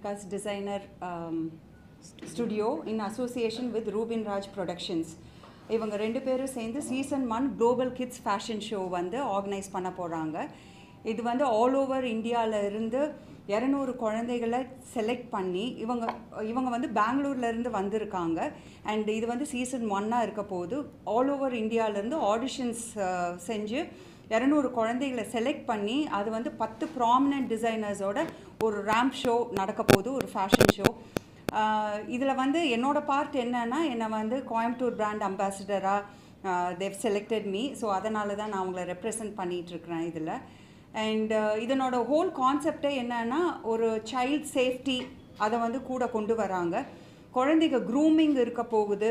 Vikas Designer um, st- Studio in association with Rubin Raj Productions. இவங்க ரெண்டு பேரும் சேர்ந்து season one global kids fashion show வந்து organise பண்ண போகிறாங்க இது வந்து ஆல் ஓவர் இந்தியாவில் இருந்து இரநூறு குழந்தைகளை செலக்ட் பண்ணி இவங்க இவங்க வந்து பெங்களூர்ல இருந்து வந்திருக்காங்க அண்ட் இது வந்து சீசன் ஒன்னாக இருக்க போது ஆல் ஓவர் இந்தியாவிலேருந்து ஆடிஷன்ஸ் செஞ்சு இரநூறு குழந்தைகளை செலக்ட் பண்ணி அது வந்து பத்து ப்ராமினன்ட் டிசைனர்ஸோட ஒரு ரேம்ப் ஷோ நடக்க போகுது ஒரு ஃபேஷன் ஷோ இதில் வந்து என்னோட பார்ட் என்னன்னா என்னை வந்து கோயம்புத்தூர் பிராண்ட் அம்பாசிடராக தேவ் செலக்டட் மீ ஸோ அதனால தான் நான் அவங்கள ரெப்ரசன்ட் பண்ணிகிட்ருக்கிறேன் இதில் அண்ட் இதனோட ஹோல் கான்செப்டே என்னன்னா ஒரு சைல்ட் சேஃப்டி அதை வந்து கூட கொண்டு வராங்க குழந்தைங்க க்ரூமிங் இருக்க போகுது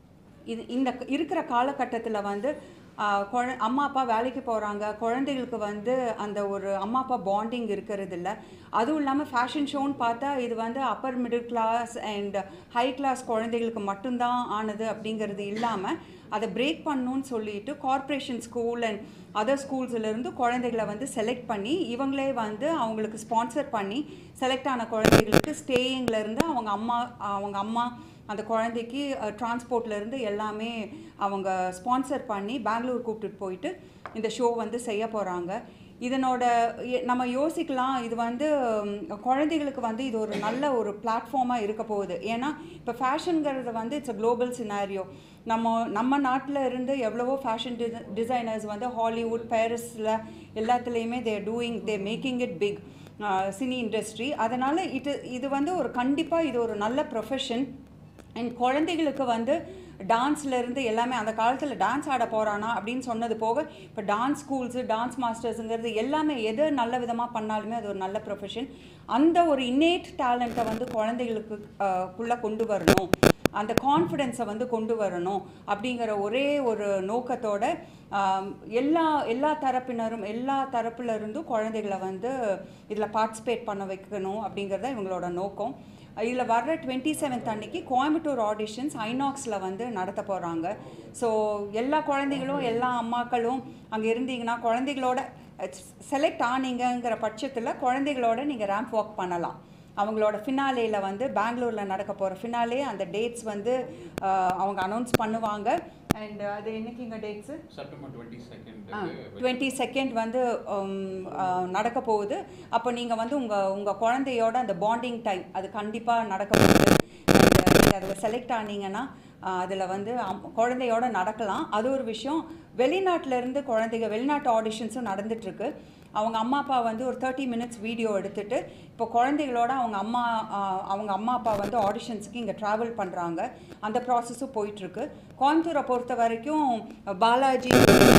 இது இந்த க- இருக்கிற காலகட்டத்தில் வந்து ஆஹ், குழ அம்மா அப்பா வேலைக்கு போகிறாங்க குழந்தைகளுக்கு வந்து அந்த ஒரு அம்மா அப்பா பாண்டிங் இருக்கிறது இல்ல அதுவும் இல்லாமல் ஃபேஷன் ஷோன்னு பார்த்தா இது வந்து upper middle class and high class குழந்தைகளுக்கு மட்டும்தான் ஆனது அப்படிங்கிறது இல்லாமல் அதை பிரேக் பண்ணணும்னு சொல்லிட்டு கார்ப்பரேஷன் ஸ்கூல் அண்ட் அதர் ஸ்கூல்ஸ்லேருந்து குழந்தைகளை வந்து செலக்ட் பண்ணி இவங்களே வந்து அவங்களுக்கு ஸ்பான்சர் பண்ணி செலக்ட் ஆன குழந்தைகளுக்கு ஸ்டேயிங்ல இருந்து அவங்க அம்மா அவங்க அம்மா அந்த குழந்தைக்கு டிரான்ஸ்போர்ட்ல இருந்து எல்லாமே அவங்க ஸ்பான்சர் பண்ணி பெங்களூர் கூப்பிட்டுட்டு போயிட்டு இந்த ஷோ வந்து செய்ய போகிறாங்க இதனோட எ- நம்ம யோசிக்கலாம் இது வந்து ம், குழந்தைகளுக்கு வந்து இது ஒரு நல்ல ஒரு பிளாட்ஃபார்மாக இருக்க போகுது ஏன்னா இப்போ ஃபேஷனுங்கிறது வந்து இட்ஸ் அ குளோபல் சினாரியோ நம்ம நம்ம நாட்டில் இருந்து எவ்வளவோ ஃபேஷன் டிசைனர்ஸ் வந்து ஹாலிவுட் பாரிஸில் எல்லாத்துலேயுமே they're doing they making it big cine industry அதனால் இது இது வந்து ஒரு கண்டிப்பாக இது ஒரு நல்ல ப்ரொஃபஷன் அண்ட் குழந்தைகளுக்கு வந்து டான்ஸ்ல இருந்து எல்லாமே அந்த காலத்தில் டான்ஸ் ஆட போகிறானா அப்படின்னு சொன்னது போக இப்போ டான்ஸ் ஸ்கூல்ஸு டான்ஸ் மாஸ்டர்ஸுங்கிறது எல்லாமே எது நல்ல விதமாக பண்ணாலுமே அது ஒரு நல்ல ப்ரொஃபஷன் அந்த ஒரு இன்னேட் டேலண்ட்டை வந்து குழந்தைகளுக்கு ஆஹ், குள்ள கொண்டு வரணும் அந்த கான்ஃபிடென்ஸை வந்து கொண்டு வரணும் அப்படிங்கிற ஒரே ஒரு நோக்கத்தோட ஆம், எல்லா எல்லா தரப்பினரும் எல்லா தரப்புல இருந்தும் குழந்தைகளை வந்து இதில் பார்ட்டிசிபேட் பண்ண வைக்கணும் அப்படிங்கிறது தான் இவங்களோட நோக்கம் இதில் வர்ற டுவெண்ட்டி செவன்த் அன்னைக்கு கோயம்புத்தூர் ஆடிஷன்ஸ் ஐநாக்ஸில் வந்து நடத்த போகிறாங்க ஸோ எல்லா குழந்தைகளும் எல்லா அம்மாக்களும் அங்கே இருந்தீங்கன்னா குழந்தைகளோட செலக்ட் ஆனீங்கங்கிற பட்சத்தில் குழந்தைகளோட நீங்கள் ரேம்ப் வாக் பண்ணலாம் அவங்களோட ஃபினாலேயில் வந்து பெங்களூரில் நடக்க போகிற ஃபினாலே அந்த டேட்ஸ் வந்து அஹ், அவங்க அனௌன்ஸ் பண்ணுவாங்க அண்ட் அது என்னைக்குங்க dates September twenty second twenty second வந்து உம், அஹ், நடக்க போகுது அப்போ நீங்கள் வந்து உங்கள் உங்கள் குழந்தையோட அந்த பாண்டிங் டைம் அது கண்டிப்பாக நடக்க போகுது நீங்கள் அதில் செலக்ட் ஆனீங்கன்னா அதில் வந்து அம்- குழந்தையோட நடக்கலாம் அது ஒரு விஷயம் வெளிநாட்டுல இருந்து குழந்தைங்க வெளிநாட்டு ஆடிஷன்ஸும் நடந்துட்டுருக்கு அவங்க அம்மா அப்பா வந்து ஒரு தேர்ட்டி மினிட்ஸ் வீடியோ எடுத்துட்டு இப்போ குழந்தைகளோட அவங்க அம்மா ஆஹ், அவங்க அம்மா அப்பா வந்து ஆடிஷன்ஸுக்கு இங்கே ட்ராவல் பண்ணுறாங்க அந்த ப்ராசஸும் போயிட்டுருக்கு கோயம்புத்தூரை பொறுத்த வரைக்கும் பாலாஜி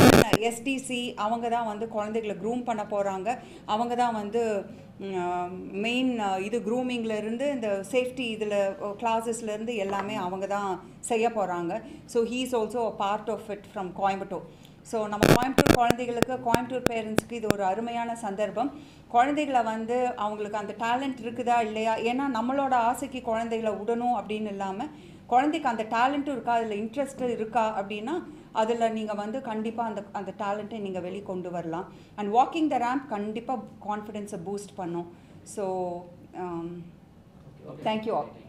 எஸ்டிசி அவங்க தான் வந்து குழந்தைகளை க்ரூம் பண்ண போகிறாங்க அவங்க தான் வந்து மெயின் இது க்ரூமிங்கில் இருந்து இந்த சேஃப்டி இதில் கிளாஸஸ்லேருந்து எல்லாமே அவங்க தான் செய்ய போகிறாங்க so he is also part of it from Coimbatore so நம்ம கோயம்புத்தூர் குழந்தைகளுக்கு கோயம்புத்தூர் பேரண்ட்ஸ்க்கு இது ஒரு அருமையான சந்தர்ப்பம் குழந்தைகளை வந்து அவங்களுக்கு அந்த டேலண்ட் இருக்குதா இல்லையா ஏன்னா நம்மளோட ஆசைக்கு குழந்தைகளை விடணும் அப்படின்னு இல்லாமல் குழந்தைக்கு அந்த டேலண்ட்டும் இருக்கா அதில் இன்ட்ரெஸ்ட் இருக்கா அப்படின்னா அதில் நீங்கள் வந்து கண்டிப்பாக அந்த அந்த டேலண்ட்டை நீங்கள் வெளி கொண்டு வரலாம் அண்ட் வாக்கிங் த ரேம்ப் கண்டிப்பாக கான்ஃபிடென்ஸை பூஸ்ட் பண்ணும் ஸோ தேங்க்யூ ஆல்